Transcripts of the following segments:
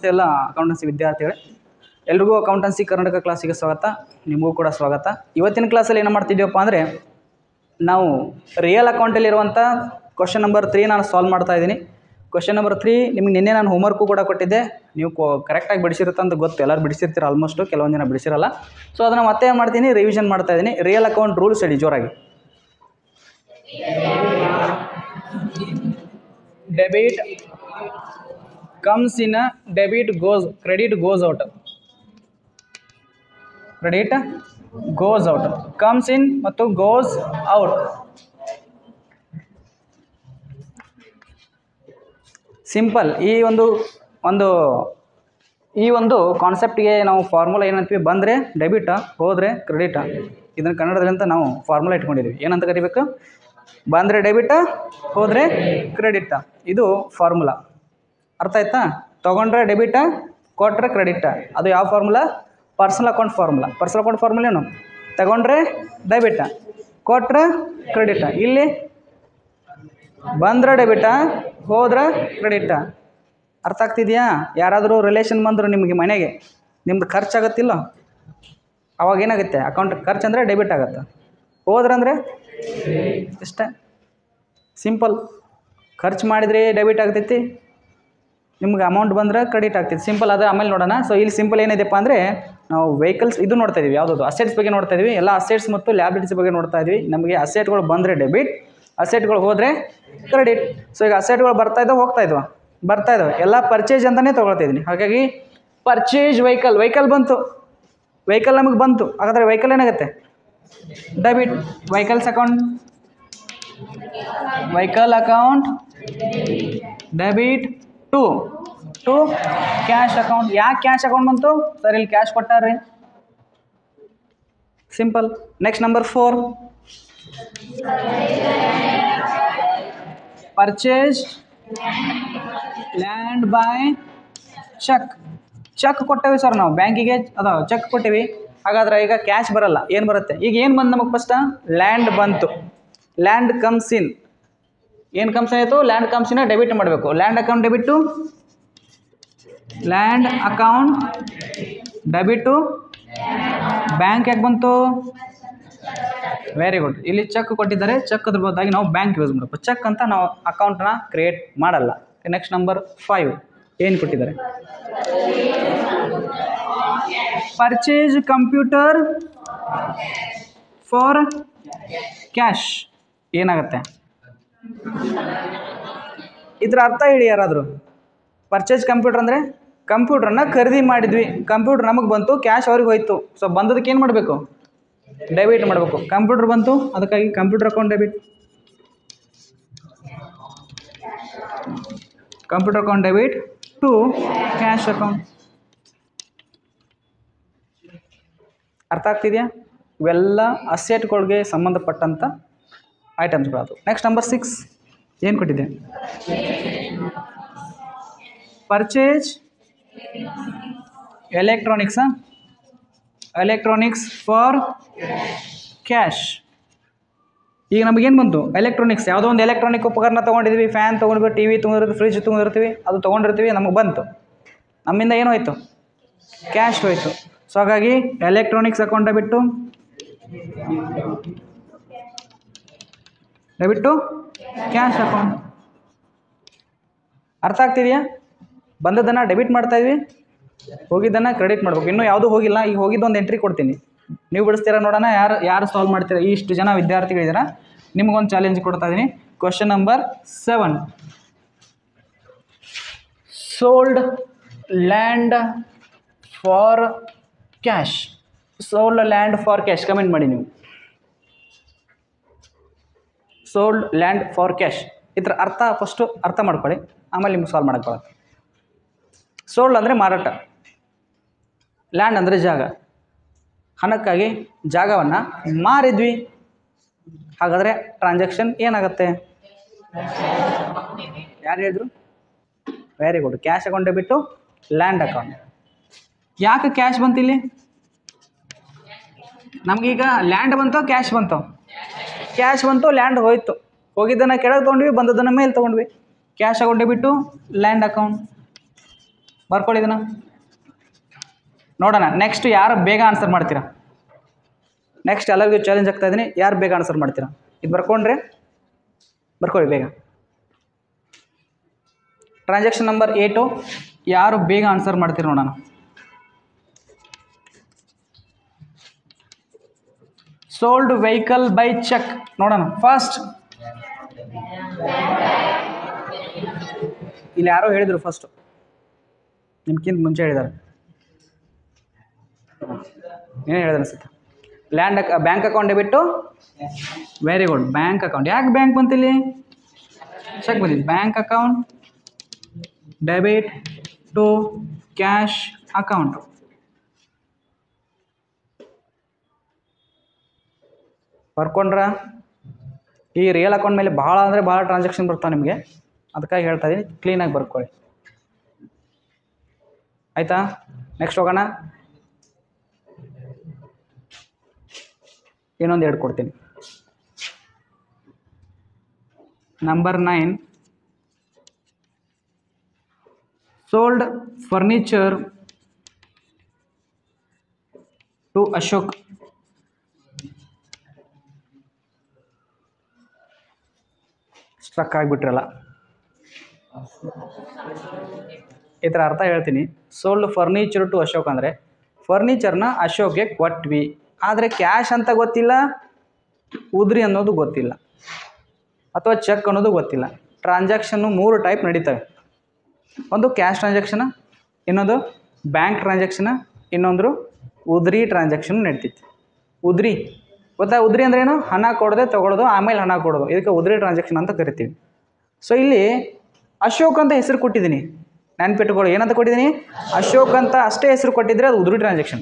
ನಮಸ್ತೆ ಎಲ್ಲ ಅಕೌಂಟೆನ್ಸಿ ವಿದ್ಯಾರ್ಥಿಗಳೇ ಎಲ್ರಿಗೂ ಅಕೌಂಟೆನ್ಸಿ ಕರ್ನಾಟಕ ಕ್ಲಾಸಿಗೆ ಸ್ವಾಗತ ನಿಮಗೂ ಕೂಡ ಸ್ವಾಗತ ಇವತ್ತಿನ ಕ್ಲಾಸಲ್ಲಿ ಏನು ಮಾಡ್ತಿದ್ದೀವಪ್ಪ ಅಂದರೆ ನಾವು ರಿಯಲ್ ಅಕೌಂಟಲ್ಲಿರುವಂಥ ಕ್ವಶನ್ ನಂಬರ್ ತ್ರೀ ನಾನು ಸಾಲ್ವ್ ಮಾಡ್ತಾ ಇದ್ದೀನಿ ಕ್ವಶನ್ ನಂಬರ್ ತ್ರೀ ನಿಮ್ಗೆ ನಿನ್ನೆ ನಾನು ಹೋಮ್ವರ್ಕು ಕೂಡ ಕೊಟ್ಟಿದ್ದೆ ನೀವು ಕೊ ಕರೆಕ್ಟಾಗಿ ಬಿಡಿಸಿರುತ್ತೆ ಅಂತ ಗೊತ್ತು ಎಲ್ಲರೂ ಬಿಡಿಸಿರ್ತೀರ ಆಲ್ಮೋಸ್ಟು ಕೆಲವೊಂದು ಜನ ಬಿಡಿಸಿರಲ್ಲ ಸೊ ಅದನ್ನು ಮತ್ತೆ ಏನು ಮಾಡ್ತೀನಿ ರಿವಿಷನ್ ಮಾಡ್ತಾ ಇದ್ದೀನಿ ರಿಯಲ್ ಅಕೌಂಟ್ ರೂಲ್ಸ್ ಹೇಳಿ ಜೋರಾಗಿ debit comes in debit goes credit goes out credit goes out comes in ಮತ್ತು ಗೋಸ್ ಔಟ್ ಸಿಂಪಲ್ ಈ ಒಂದು ಒಂದು ಈ ಒಂದು ಕಾನ್ಸೆಪ್ಟ್ಗೆ ನಾವು ಫಾರ್ಮುಲಾ ಏನಂತೀವಿ ಬಂದರೆ ಡೆಬಿಟ ಹೋದರೆ ಕ್ರೆಡಿಟ ಇದನ್ನು ಕನ್ನಡದಲ್ಲಿ ಅಂತ ನಾವು ಫಾರ್ಮುಲಾ ಇಟ್ಕೊಂಡಿದ್ದೀವಿ ಏನಂತ ಕರಿಬೇಕು ಬಂದರೆ ಡೆಬಿಟ ಹೋದರೆ ಕ್ರೆಡಿಟ ಇದು ಫಾರ್ಮುಲಾ ಅರ್ಥ ಆಯ್ತಾ ತೊಗೊಂಡ್ರೆ ಡೆಬಿಟ ಕೊಟ್ಟರೆ ಕ್ರೆಡಿಟ ಅದು ಯಾವ formula personal account formula personal account formula ಏನು ತಗೊಂಡ್ರೆ ಡೆಬಿಟ ಕೊಟ್ರೆ ಕ್ರೆಡಿಟ ಇಲ್ಲಿ ಬಂದ್ರೆ ಡೆಬಿಟ ಹೋದ್ರೆ ಕ್ರೆಡಿಟ ಅರ್ಥ ಆಗ್ತಿದೆಯಾ ಯಾರಾದರೂ ರಿಲೇಷನ್ ಬಂದರು ನಿಮಗೆ ಮನೆಗೆ ನಿಮ್ದು ಖರ್ಚಾಗತ್ತಿಲ್ಲ ಅವಾಗ ಏನಾಗುತ್ತೆ ಅಕೌಂಟ್ ಖರ್ಚು ಅಂದರೆ ಡೆಬಿಟ್ ಆಗುತ್ತೆ ಹೋದ್ರಂದ್ರೆ ಇಷ್ಟೇ ಸಿಂಪಲ್ ಖರ್ಚು ಮಾಡಿದ್ರೆ ಡೆಬಿಟ್ ಆಗ್ತೈತಿ ನಿಮ್ಗೆ ಅಮೌಂಟ್ ಬಂದ್ರೆ ಕ್ರೆಡಿಟ್ ಆಗ್ತೈತಿ ಸಿಂಪಲ್ ಅದು ಆಮೇಲೆ ನೋಡೋಣ ಸೊ ಇಲ್ಲಿ ಸಿಂಪಲ್ ಏನಿದೆಪ್ಪ ಅಂದರೆ ನಾವು ವೆಹಿಕಲ್ಸ್ ಇದು ನೋಡ್ತಾ ಇದೀವಿ ಯಾವುದದು ಅಸೆಟ್ಸ್ ಬಗ್ಗೆ ನೋಡ್ತಾ ಇದೀವಿ ಎಲ್ಲ ಅಸೆಟ್ಸ್ ಮತ್ತು ಲ್ಯಾಬಿಲಿಟೀಸ್ ಬಗ್ಗೆ ನೋಡ್ತಾ ಇದೀವಿ ನಮಗೆ ಅಸೆಟ್ಗಳು ಬಂದರೆ ಡೆಬಿಟ್ ಅಸೆಟ್ಗಳು ಹೋದರೆ ಕ್ರೆಡಿಟ್ ಸೊ ಈಗ ಅಸೆಟ್ಗಳು ಬರ್ತಾ ಇದ್ದಾವೆ ಹೋಗ್ತಾ ಇದ್ವ ಬರ್ತಾ ಇದ್ದಾವೆ ಎಲ್ಲ ಪರ್ಚೇಜ್ ಅಂತಲೇ ತೊಗೊಳ್ತಾ ಇದ್ದೀನಿ ಹಾಗಾಗಿ ಪರ್ಚೇಜ್ ವೆಹಿಕಲ್ ವೆಹಿಕಲ್ ಬಂತು ವೆಹಿಕಲ್ ನಮಗೆ ಬಂತು ಹಾಗಾದರೆ ವೆಹಿಕಲ್ ಏನಾಗುತ್ತೆ debit vehicles account vehicle account debit to to cash account ಯಾಕೆ ಕ್ಯಾಶ್ ಅಕೌಂಟ್ ಬಂತು ಸರ್ ಇಲ್ಲಿ ಕ್ಯಾಶ್ ಕೊಟ್ಟಾರ್ರಿ simple next number four purchase land by cheque cheque ಕೊಟ್ಟೇವಿ ಸರ್ ನಾವು ಬ್ಯಾಂಕಿಗೆ ಅದ ಚೆಕ್ ಕೊಟ್ಟಿವಿ ಹಾಗಾದ್ರೆ ಈಗ ಕ್ಯಾಶ್ ಬರಲ್ಲ ಏನು ಬರುತ್ತೆ ಈಗ ಏನು ಬಂದು ನಮಗೆ ಫಸ್ಟ ಲ್ಯಾಂಡ್ ಬಂತು ಲ್ಯಾಂಡ್ ಕಮ್ಸ್ ಇನ್ ಏನು ಕಮ್ಸ್ ಆಯಿತು ಲ್ಯಾಂಡ್ ಕಮ್ಸಿನ ಡೆಬಿಟ್ ಮಾಡಬೇಕು land account debit land account debit bank ಯಾಕೆ ಬಂತು ವೆರಿ ಗುಡ್ ಇಲ್ಲಿ ಚೆಕ್ ಕೊಟ್ಟಿದ್ದಾರೆ ಚೆಕ್ ಅದ್ರ ಬದಲಾಗಿ ನಾವು ಬ್ಯಾಂಕ್ ಯೂಸ್ ಮಾಡಬೇಕು ಚೆಕ್ ಅಂತ ನಾವು ಅಕೌಂಟ್ನ ಕ್ರಿಯೇಟ್ ಮಾಡಲ್ಲ ನೆಕ್ಸ್ಟ್ ನಂಬರ್ ಫೈವ್ ಏನು ಕೊಟ್ಟಿದ್ದಾರೆ ಪರ್ಚೇಸ್ ಕಂಪ್ಯೂಟರ್ ಫಾರ್ ಕ್ಯಾಶ್ ಏನಾಗುತ್ತೆ ಇದ್ರ ಅರ್ಥ ಹೇಳಿ ಯಾರಾದರೂ ಪರ್ಚೇಸ್ ಕಂಪ್ಯೂಟರ್ ಅಂದರೆ ಕಂಪ್ಯೂಟ್ರನ್ನ ಖರೀದಿ ಮಾಡಿದ್ವಿ ಕಂಪ್ಯೂಟರ್ ನಮಗೆ ಬಂತು ಕ್ಯಾಶ್ ಅವ್ರಿಗೆ ಹೋಯ್ತು ಸೊ ಬಂದದಕ್ಕೆ ಏನು ಮಾಡಬೇಕು ಡೆಬಿಟ್ ಮಾಡಬೇಕು ಕಂಪ್ಯೂಟರ್ ಬಂತು ಅದಕ್ಕಾಗಿ computer account debit computer account debit to cash account ಅರ್ಥ ಆಗ್ತಿದೆಯಾ ಇವೆಲ್ಲ ಅಸೆಟ್ಗಳಿಗೆ ಸಂಬಂಧಪಟ್ಟಂಥ ಐಟಮ್ಸ್ಗಳದು ನೆಕ್ಸ್ಟ್ ನಂಬರ್ ಸಿಕ್ಸ್ ಏನು ಕೊಟ್ಟಿದೆ ಪರ್ಚೇಜ್ ಎಲೆಕ್ಟ್ರಾನಿಕ್ಸಾ ಎಲೆಕ್ಟ್ರಾನಿಕ್ಸ್ ಫಾರ್ ಕ್ಯಾಶ್ ಈಗ ನಮಗೇನು ಬಂತು ಎಲೆಕ್ಟ್ರಾನಿಕ್ಸ್ ಯಾವುದೋ ಒಂದು ಎಲೆಕ್ಟ್ರಾನಿಕ್ ಉಪಕರಣ ತೊಗೊಂಡಿದ್ವಿ ಫ್ಯಾನ್ ತೊಗೊಂಡ್ವಿ ಟಿ ವಿ ತೊಗೊಂಡಿರ್ತೀವಿ ಫ್ರಿಜ್ ತೊಗೊಂಡಿರ್ತೀವಿ ಅದು ತೊಗೊಂಡಿರ್ತೀವಿ ನಮಗೆ ಬಂತು ನಮ್ಮಿಂದ ಏನು ಹೋಯ್ತು ಕ್ಯಾಶ್ ಹೋಯ್ತು ಸೊ ಹಾಗಾಗಿ ಎಲೆಕ್ಟ್ರಾನಿಕ್ಸ್ ಅಕೌಂಟ ಬಿಟ್ಟು ಡೆಬಿಟ್ಟು ಕ್ಯಾಶ್ ಅಕೌಂಟ್ ಅರ್ಥ ಆಗ್ತಿದೆಯಾ ಬಂದದ್ದನ್ನು ಡೆಬಿಟ್ ಮಾಡ್ತಾ ಇದ್ವಿ ಹೋಗಿದ್ದನ್ನು ಕ್ರೆಡಿಟ್ ಮಾಡ್ಬೇಕು ಇನ್ನೂ ಯಾವುದೂ ಹೋಗಿಲ್ಲ ಈಗ ಹೋಗಿದ್ದೊಂದು ಎಂಟ್ರಿ ಕೊಡ್ತೀನಿ ನೀವು ಬಿಡಿಸ್ತೀರಾ ನೋಡೋಣ ಯಾರು ಯಾರು ಸಾಲ್ವ್ ಮಾಡ್ತೀರಾ ಇಷ್ಟು ಜನ ವಿದ್ಯಾರ್ಥಿಗಳಿದ್ದೀರಾ ನಿಮಗೊಂದು ಚಾಲೆಂಜ್ ಕೊಡ್ತಾ ಇದ್ದೀನಿ question number seven sold land for cash sold land for cash comment ಮಾಡಿ ನೀವು ಸೋಲ್ಡ್ ಲ್ಯಾಂಡ್ ಫಾರ್ ಕ್ಯಾಶ್ ಇದ್ರ ಅರ್ಥ ಫಸ್ಟು ಅರ್ಥ ಮಾಡ್ಕೊಳ್ಳಿ ಆಮೇಲೆ ನಿಮ್ಗೆ ಸಾಲ್ವ್ ಮಾಡೋಕ್ಕೆ ಬರುತ್ತೆ ಸೋಲ್ಡ್ ಅಂದರೆ ಮಾರಾಟ ಲ್ಯಾಂಡ್ ಅಂದರೆ ಜಾಗ ಹಣಕ್ಕಾಗಿ ಜಾಗವನ್ನು ಮಾರಿದ್ವಿ ಹಾಗಾದರೆ ಟ್ರಾನ್ಸಾಕ್ಷನ್ ಏನಾಗುತ್ತೆ ಯಾರು ಹೇಳಿದ್ರು very good cash account debit land account ಯಾಕೆ ಕ್ಯಾಶ್ ಬಂತಿಲ್ಲಿ ನಮಗೀಗ ಲ್ಯಾಂಡ್ ಬಂತು ಕ್ಯಾಶ್ ಬಂತು ಕ್ಯಾಶ್ ಬಂತು ಲ್ಯಾಂಡ್ ಹೋಯ್ತು ಹೋಗಿದ್ದನ್ನು ಕೆಳಗೆ ತೊಗೊಂಡ್ವಿ ಬಂದದ್ದನ್ನು ಮೇಲೆ ತೊಗೊಂಡ್ವಿ cash account debit land account ಬರ್ಕೊಳ್ಳಿ ಇದನ್ನ ನೋಡೋಣ ನೆಕ್ಸ್ಟ್ ಯಾರು ಬೇಗ ಆನ್ಸರ್ ಮಾಡ್ತೀರಾ ನೆಕ್ಸ್ಟ್ ಎಲ್ಲರಿಗೂ ಚಾಲೆಂಜ್ ಆಗ್ತಾ ಇದ್ದೀನಿ ಯಾರು ಬೇಗ ಆನ್ಸರ್ ಮಾಡ್ತೀರಾ ಇದು ಬರ್ಕೊಂಡ್ರೆ ಬರ್ಕೊಳ್ಳಿ ಬೇಗ ಟ್ರಾನ್ಸಾಕ್ಷನ್ ನಂಬರ್ ಏಟು ಯಾರು ಬೇಗ ಆನ್ಸರ್ ಮಾಡ್ತೀರಿ ನೋಡೋಣ ಸೋಲ್ಡ್ ವೆಹಿಕಲ್ ಬೈ ಚೆಕ್ ನೋಡೋಣ ಫಸ್ಟ್ ಇಲ್ಲಿ ಯಾರೋ ಹೇಳಿದರು ಫಸ್ಟು ನಿಮ್ಗಿಂತ ಮುಂಚೆ ಹೇಳಿದ್ದಾರೆ ಏನೇ ಹೇಳಿದ್ರೆ ಅನ್ಸುತ್ತೆ ಲ್ಯಾಂಡ್ ಅಕ bank account debit very good bank account ಯಾಕೆ ಬ್ಯಾಂಕ್ ಬಂತಿಲ್ಲಿ ಚೆಕ್ ಬಂದಿದ್ದು bank account debit to cash account ಬರ್ಕೊಂಡ್ರ ಈ ರಿಯಲ್ ಅಕೌಂಟ್ ಮೇಲೆ ಭಾಳ ಅಂದರೆ ಭಾಳ ಟ್ರಾನ್ಸಾಕ್ಷನ್ ಬರ್ತಾವೆ ನಿಮಗೆ ಅದಕ್ಕಾಗಿ ಹೇಳ್ತಾ ಇದ್ದೀನಿ ಕ್ಲೀನಾಗಿ ಬರ್ಕೊಳ್ಳಿ ಆಯಿತಾ ನೆಕ್ಸ್ಟ್ ಹೋಗೋಣ ಇನ್ನೊಂದು ಎರಡು ಕೊಡ್ತೀನಿ number nine sold furniture to Ashok struck ಆಗಿಬಿಟ್ರಲ್ಲ ಇದರ ಅರ್ಥ ಹೇಳ್ತೀನಿ ಸೋಲ್ಡ್ ಫರ್ನಿಚರ್ ಟು ಅಶೋಕ್ ಅಂದರೆ ಫರ್ನಿಚರ್ನ ಅಶೋಕ್ಗೆ ಕೊಟ್ವಿ ಆದರೆ ಕ್ಯಾಶ್ ಅಂತ ಗೊತ್ತಿಲ್ಲ ಉದ್ರಿ ಅನ್ನೋದು ಗೊತ್ತಿಲ್ಲ ಅಥವಾ ಚೆಕ್ ಅನ್ನೋದು ಗೊತ್ತಿಲ್ಲ ಟ್ರಾನ್ಸಾಕ್ಷನ್ನು ಮೂರು ಟೈಪ್ ನಡೀತವೆ ಒಂದು ಕ್ಯಾಶ್ ಟ್ರಾನ್ಸಾಕ್ಷನ್ ಇನ್ನೊಂದು ಬ್ಯಾಂಕ್ ಟ್ರಾನ್ಸಾಕ್ಷನ್ ಇನ್ನೊಂದು ಉದ್ರಿ ಟ್ರಾನ್ಸಾಕ್ಷನ್ ನಡೀತೈತಿ ಉದ್ರಿ ಗೊತ್ತಾ ಉದ್ರಿ ಅಂದ್ರೆ ಏನು ಹಣ ಕೊಡದೆ ತೊಗೊಳೋದು ಆಮೇಲೆ ಹಣ ಕೊಡೋದು ಇದಕ್ಕೆ ಉದ್ರಿ ಟ್ರಾನ್ಸಾಕ್ಷನ್ ಅಂತ ಕರಿತೀವಿ ಸೊ ಇಲ್ಲಿ ಅಶೋಕ್ ಅಂತ ಹೆಸರು ಕೊಟ್ಟಿದ್ದೀನಿ ನೆನ್ಪಿಟ್ಕೊಳ್ಳಿ ಏನಂತ ಕೊಟ್ಟಿದ್ದೀನಿ ಅಶೋಕ್ ಅಂತ ಅಷ್ಟೇ ಹೆಸರು ಕೊಟ್ಟಿದ್ರೆ ಅದು ಉದ್ರಿ ಟ್ರಾನ್ಸಾಕ್ಷನ್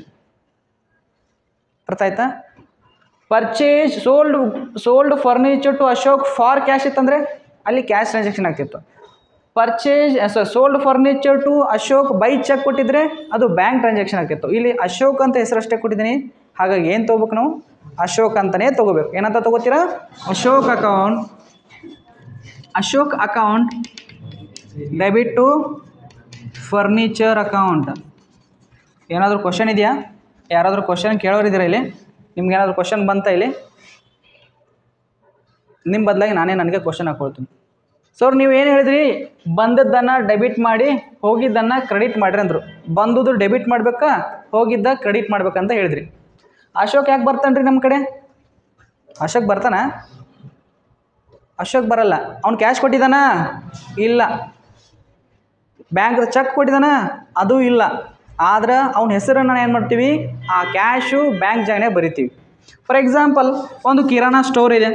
ಅರ್ಥ ಆಯ್ತಾ purchase sold sold furniture to Ashok for cash ಇತ್ತಂದರೆ ಅಲ್ಲಿ ಕ್ಯಾಶ್ ಟ್ರಾನ್ಸಾಕ್ಷನ್ ಆಗ್ತಿತ್ತು purchase sold furniture to Ashok by cheque ಕೊಟ್ಟಿದ್ರೆ ಅದು ಬ್ಯಾಂಕ್ ಟ್ರಾನ್ಸಾಕ್ಷನ್ ಆಗ್ತಿತ್ತು ಇಲ್ಲಿ ಅಶೋಕ್ ಅಂತ ಹೆಸರಷ್ಟೇ ಕೊಟ್ಟಿದ್ದೀನಿ ಹಾಗಾಗಿ ಏನು ತೊಗೋಬೇಕು ನಾವು ಅಶೋಕ್ ಅಂತಲೇ ತೊಗೋಬೇಕು ಏನಂತ ತೊಗೋತೀರಾ Ashok account Ashok account debit to furniture account ಏನಾದರೂ ಕ್ವಶನ್ ಇದೆಯಾ ಯಾರಾದರೂ ಕ್ವಶನ್ ಕೇಳೋರಿದ್ದೀರಾ ಇಲ್ಲಿ ನಿಮ್ಗೆ ಏನಾದರೂ ಕ್ವಶನ್ ಬಂತಾ ಇಲ್ಲಿ ನಿಮ್ಮ ಬದಲಾಗಿ ನಾನೇ ನನಗೆ ಕ್ವಶನ್ ಹಾಕೊಳ್ತೀನಿ ಸರ್ ನೀವು ಏನು ಹೇಳಿದ್ರಿ ಬಂದದ್ದನ್ನು ಡೆಬಿಟ್ ಮಾಡಿ ಹೋಗಿದ್ದನ್ನು ಕ್ರೆಡಿಟ್ ಮಾಡಿರಿ ಅಂದರು ಬಂದುದು ಡೆಬಿಟ್ ಮಾಡಬೇಕಾ ಹೋಗಿದ್ದ ಕ್ರೆಡಿಟ್ ಮಾಡ್ಬೇಕಂತ ಹೇಳಿದ್ರಿ ಅಶೋಕ್ ಯಾಕೆ ಬರ್ತಾನೆ ರೀ ನಮ್ಮ ಕಡೆ ಅಶೋಕ್ ಬರ್ತಾನ ಅಶೋಕ್ ಬರಲ್ಲ ಅವ್ನು ಕ್ಯಾಶ್ ಕೊಟ್ಟಿದ್ದಾನ ಇಲ್ಲ ಬ್ಯಾಂಕ್ ಚೆಕ್ ಕೊಟ್ಟಿದ್ದಾನ ಅದು ಇಲ್ಲ ಆದ್ರೆ ಅವನ ಹೆಸರನ್ನು ಏನು ಮಾಡ್ತೀವಿ ಆ ಕ್ಯಾಶು ಬ್ಯಾಂಕ್ ಜಾಗನೇ ಬರಿತೀವಿ ಫಾರ್ ಎಕ್ಸಾಂಪಲ್ ಒಂದು ಕಿರಾಣಾ ಸ್ಟೋರ್ ಇದೆ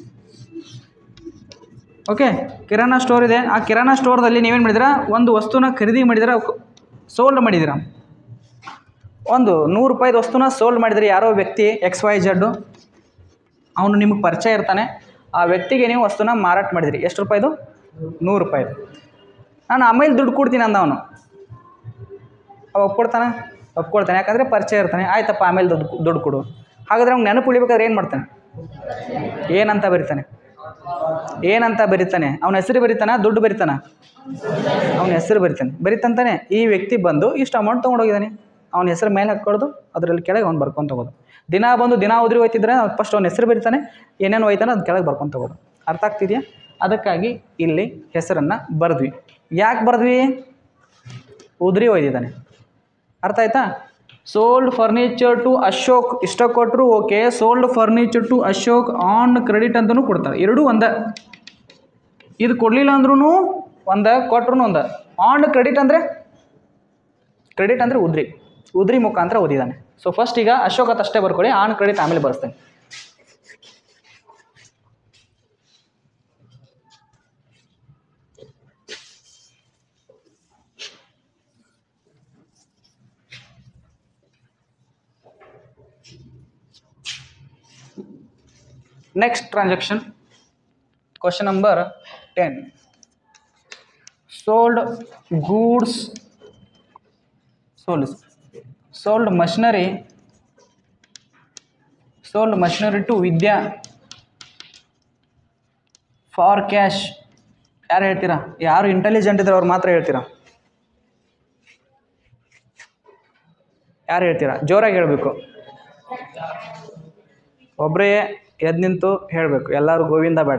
ಓಕೆ ಕಿರಾಣಾ ಸ್ಟೋರ್ ಇದೆ ಆ ಕಿರಾಣಾ ಸ್ಟೋರ್ದಲ್ಲಿ ನೀವೇನು ಮಾಡಿದಿರಾ ಒಂದು ವಸ್ತುನ ಖರೀದಿ ಮಾಡಿದಿರ ಸೋಲ್ಡ್ ಮಾಡಿದಿರ ಒಂದು ನೂರು ರೂಪಾಯಿದ ವಸ್ತುನ ಸೋಲ್ಡ್ ಮಾಡಿದರೆ ಯಾರೋ ವ್ಯಕ್ತಿ ಎಕ್ಸ್ ವೈ ಜಡ್ಡು ಅವನು ನಿಮಗೆ ಪರಿಚಯ ಇರ್ತಾನೆ ಆ ವ್ಯಕ್ತಿಗೆ ನೀವು ವಸ್ತುನ ಮಾರಾಟ ಮಾಡಿದಿರಿ ಎಷ್ಟು ರೂಪಾಯಿದು ನೂರು ರೂಪಾಯಿದು ನಾನು ಆಮೇಲೆ ದುಡ್ಡು ಕೊಡ್ತೀನಿ ಅಂದ ಅವನು ಅವ ಒಪ್ಕೊಡ್ತಾನೆ ಒಪ್ಕೊಳ್ತಾನೆ ಯಾಕಂದರೆ ಪರಿಚಯ ಇರ್ತಾನೆ ಆಯ್ತಪ್ಪ ಆಮೇಲೆ ದುಡ್ಡು ದುಡ್ಡು ಕೊಡು ಹಾಗಾದ್ರೆ ಅವ್ನು ನೆನಪು ಉಳಿಬೇಕಾದ್ರೆ ಏನು ಮಾಡ್ತಾನೆ ಏನಂತ ಬರೀತಾನೆ ಏನಂತ ಬರೀತಾನೆ ಅವನ ಹೆಸರು ಬರೀತಾನ ದುಡ್ಡು ಬರೀತಾನ ಅವನ ಹೆಸರು ಬರೀತಾನೆ ಬರೀತಂತಾನೆ ಈ ವ್ಯಕ್ತಿ ಬಂದು ಇಷ್ಟು ಅಮೌಂಟ್ ತೊಗೊಂಡೋಗಿದ್ದಾನೆ ಅವನ ಹೆಸರು ಮೇಲೆ ಹಾಕ್ಕೊಳ್ದು ಅದರಲ್ಲಿ ಕೆಳಗೆ ಅವ್ನು ಬರ್ಕೊಂಡು ತಗೋದು ದಿನ ಬಂದು ದಿನ ಉದ್ರಿ ಹೋಯ್ತಿದ್ರೆ ಫಸ್ಟ್ ಅವ್ನ ಹೆಸರು ಬರೀತಾನೆ ಏನೇನು ಹೋಯ್ತಾನೆ ಅದು ಕೆಳಗೆ ಬರ್ಕೊಂಡು ತಗೋದು ಅರ್ಥ ಆಗ್ತಿದೆಯಾ ಅದಕ್ಕಾಗಿ ಇಲ್ಲಿ ಹೆಸರನ್ನು ಬರೆದ್ವಿ ಯಾಕೆ ಬರೆದ್ವಿ ಉದ್ರಿ ಒಯ್ದಿದ್ದಾನೆ ಅರ್ಥ ಆಯ್ತಾ ಸೋಲ್ಡ್ ಫರ್ನಿಚರ್ ಟು ಅಶೋಕ್ ಇಷ್ಟ ಕೊಟ್ಟರು okay sold furniture to Ashok on credit ಅಂತಲೂ ಕೊಡ್ತಾರೆ ಎರಡೂ ಒಂದ ಇದು ಕೊಡಲಿಲ್ಲ ಅಂದ್ರೂ ಒಂದ ಕೊಟ್ರು ಒಂದ ಆನ್ ಕ್ರೆಡಿಟ್ ಅಂದರೆ ಕ್ರೆಡಿಟ್ ಅಂದರೆ ಉದ್ರಿ ಉದ್ರಿ ಮುಖಾಂತರ ಓದಿದ್ದಾನೆ ಸೊ ಫಸ್ಟ್ ಈಗ ಅಶೋಕ್ ಅಂತ ಅಷ್ಟೇ ಬರ್ಕೊಳ್ಳಿ ಆನ್ ಕ್ರೆಡಿಟ್ ಆಮೇಲೆ ಬರ್ಸ್ತೇನೆ Next transaction, question number 10. Sold goods, sold machinery to Vidya for cash. ಯಾರು ಹೇಳ್ತೀರಾ? ಯಾರು ಇಂಟೆಲಿಜೆಂಟ್ ಇದ್ರೆ ಅವ್ರು ಮಾತ್ರ ಹೇಳ್ತೀರಾ? ಯಾರು ಹೇಳ್ತೀರಾ ಜೋರಾಗಿ ಹೇಳಬೇಕು ಒಬ್ಬರೇ ಎದ್ದು ನಿಂತು ಹೇಳಬೇಕು ಎಲ್ಲರೂ ಗೋವಿಂದ ಬೇಡ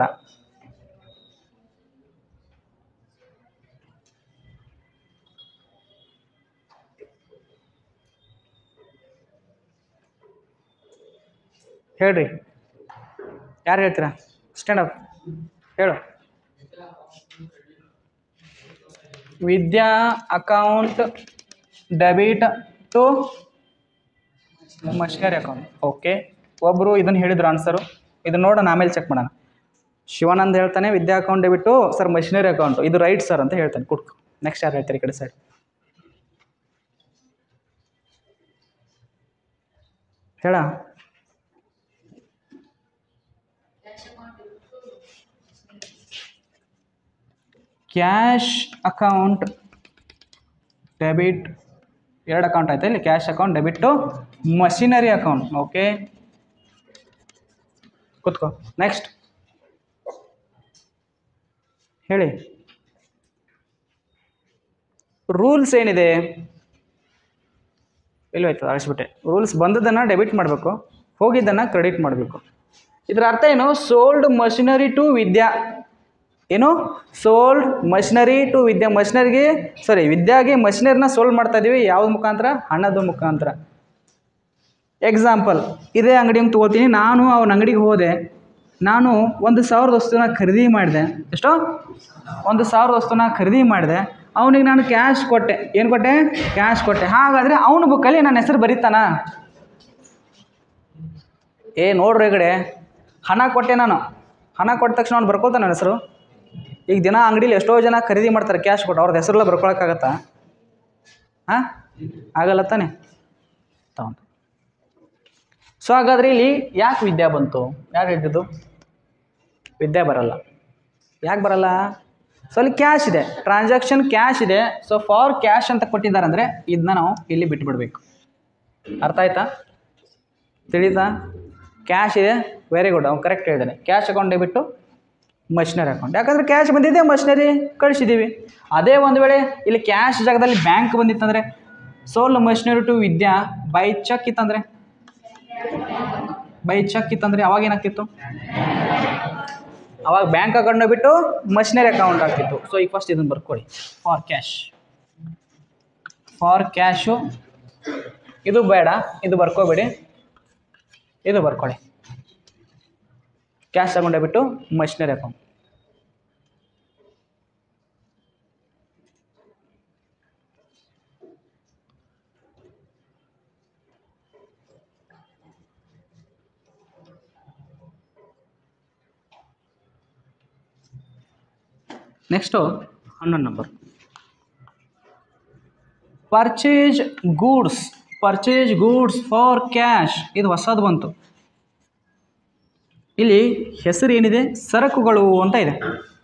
ಹೇಳ್ರಿ ಯಾರು ಹೇಳ್ತೀರಾ ಸ್ಟ್ಯಾಂಡ್ ಅಪ್ ಹೇಳು Vidya account debit to machinery account okay ಒಬ್ಬರು ಇದನ್ನು ಹೇಳಿದ್ರು ಆನ್ಸರು ಇದನ್ನ ನೋಡೋಣ ಆಮೇಲೆ ಚೆಕ್ ಮಾಡೋಣ ಶಿವಾನಂದ್ ಹೇಳ್ತಾನೆ Vidya account debit sir machinery account ಇದು ರೈಟ್ ಸರ್ ಅಂತ ಹೇಳ್ತಾನೆ ಕುಡ್ಕು ನೆಕ್ಸ್ಟ್ ಯಾರು ಹೇಳ್ತಾರೆ ಈ ಕಡೆ ಸೈಡ್ ಹೇಳ ಕ್ಯಾಶ್ ಅಕೌಂಟ್ ಡೆಬಿಟ್ ಎರಡು ಅಕೌಂಟ್ ಆಯ್ತಾ ಇಲ್ಲಿ cash account debit machinery account okay ಕೂತ್ಕೋ ನೆಕ್ಸ್ಟ್ ಹೇಳಿ ರೂಲ್ಸ್ ಏನಿದೆ ಇಲ್ವಾಯ್ತು ಅಳಿಸ್ಬಿಟ್ಟೆ ರೂಲ್ಸ್ ಬಂದದ್ದನ್ನು ಡೆಬಿಟ್ ಮಾಡಬೇಕು ಹೋಗಿದ್ದನ್ನು ಕ್ರೆಡಿಟ್ ಮಾಡಬೇಕು ಇದರ ಅರ್ಥ ಏನು ಸೋಲ್ಡ್ ಮಷಿನರಿ ಟು ವಿದ್ಯಾ ಏನು ಸೋಲ್ಡ್ ಮಷಿನರಿ ಟು ವಿದ್ಯಾ ಮಷಿನರಿಗೆ ಸಾರಿ ವಿದ್ಯಾಗೆ ಮಷಿನರಿನ ಸೋಲ್ಡ್ ಮಾಡ್ತಾ ಇದೀವಿ ಯಾವ್ದು ಮುಖಾಂತರ ಹಣದ ಮುಖಾಂತರ ಎಕ್ಸಾಂಪಲ್ ಇದೇ ಅಂಗಡಿ ತೊಗೋತೀನಿ ನಾನು ಅವನ ಅಂಗಡಿಗೆ ಹೋದೆ ನಾನು ಒಂದು ಸಾವಿರದ ವಸ್ತುನ ಖರೀದಿ ಮಾಡಿದೆ ಎಷ್ಟೋ ಒಂದು ಸಾವಿರದ ವಸ್ತುನ ಖರೀದಿ ಮಾಡಿದೆ ಅವನಿಗೆ ನಾನು ಕ್ಯಾಶ್ ಕೊಟ್ಟೆ ಏನು ಕೊಟ್ಟೆ ಕ್ಯಾಶ್ ಕೊಟ್ಟೆ ಹಾಗಾದರೆ ಅವನ ಬುಕ್ಕಲ್ಲಿ ನನ್ನ ಹೆಸರು ಬರೀತಾನ ಏ ನೋಡ್ರಿ ಈ ಕಡೆ ಹಣ ಕೊಟ್ಟೆ ನಾನು ಹಣ ಕೊಟ್ಟ ತಕ್ಷಣ ಅವ್ನು ಬರ್ಕೊಳ್ತಾನೆ ನನ್ನ ಹೆಸರು ಈಗ ದಿನ ಅಂಗಡೀಲಿ ಎಷ್ಟೋ ಜನ ಖರೀದಿ ಮಾಡ್ತಾರೆ ಕ್ಯಾಶ್ ಕೊಟ್ಟು ಅವ್ರದ್ದು ಹೆಸರೆಲ್ಲ ಬರ್ಕೊಳಕ್ಕಾಗತ್ತಾ ಹಾಂ ಆಗಲ್ಲ ತಾನೆ ತಗೊಂಡು ಸೊ ಹಾಗಾದರೆ ಇಲ್ಲಿ ಯಾಕೆ ವಿದ್ಯಾ ಬಂತು ಯಾರು ಹೇಳ್ತಿದ್ದು ವಿದ್ಯಾ ಬರಲ್ಲ ಯಾಕೆ ಬರಲ್ಲ ಸೊ ಅಲ್ಲಿ ಕ್ಯಾಶ್ ಇದೆ ಟ್ರಾನ್ಸಾಕ್ಷನ್ ಕ್ಯಾಶ್ ಇದೆ ಸೊ ಫಾರ್ ಕ್ಯಾಶ್ ಅಂತ ಕೊಟ್ಟಿದ್ದಾರೆ ಅಂದರೆ ಇದನ್ನ ನಾವು ಇಲ್ಲಿ ಬಿಟ್ಬಿಡ್ಬೇಕು ಅರ್ಥ ಆಯ್ತಾ ತಿಳಿತಾ ಕ್ಯಾಶ್ ಇದೆ ವೆರಿ ಗುಡ್ ಅವ್ನು ಕರೆಕ್ಟ್ ಹೇಳಿದ್ದಾನೆ cash account debit machinery account ಯಾಕಂದರೆ ಕ್ಯಾಶ್ ಬಂದಿದೆ ಮಷಿನರಿ ಕಳಿಸಿದ್ದೀವಿ ಅದೇ ಒಂದು ವೇಳೆ ಇಲ್ಲಿ ಕ್ಯಾಶ್ ಜಾಗದಲ್ಲಿ ಬ್ಯಾಂಕ್ ಬಂದಿತ್ತಂದರೆ sold machinery to Vidya by cheque ಇತ್ತಂದರೆ ಬೈ ಚೆಕ್ ಇತ್ತಂದರೆ ಅವಾಗ ಏನಾಗ್ತಿತ್ತು ಅವಾಗ bank account debit machinery account ಆಗ್ತಿತ್ತು ಸೊ ಈಗ ಫಸ್ಟ್ ಇದನ್ನು ಬರ್ಕೊಳ್ಳಿ ಫಾರ್ ಕ್ಯಾಶ್ ಫಾರ್ ಕ್ಯಾಶು ಇದು ಬೇಡ ಇದು ಬರ್ಕೋಬೇಡಿ ಇದು ಬರ್ಕೊಳ್ಳಿ ಕ್ಯಾಶ್ ತಗೊಂಡೆ ಬಿಟ್ಟು ಮಷಿನರಿ ಅಕೌಂಟ್ ನೆಕ್ಸ್ಟು ಹನ್ನೊಂದು number purchase goods purchase goods for cash ಇದು ಹೊಸದು ಬಂತು ಇಲ್ಲಿ ಹೆಸರು ಏನಿದೆ ಸರಕುಗಳು ಅಂತ ಇದೆ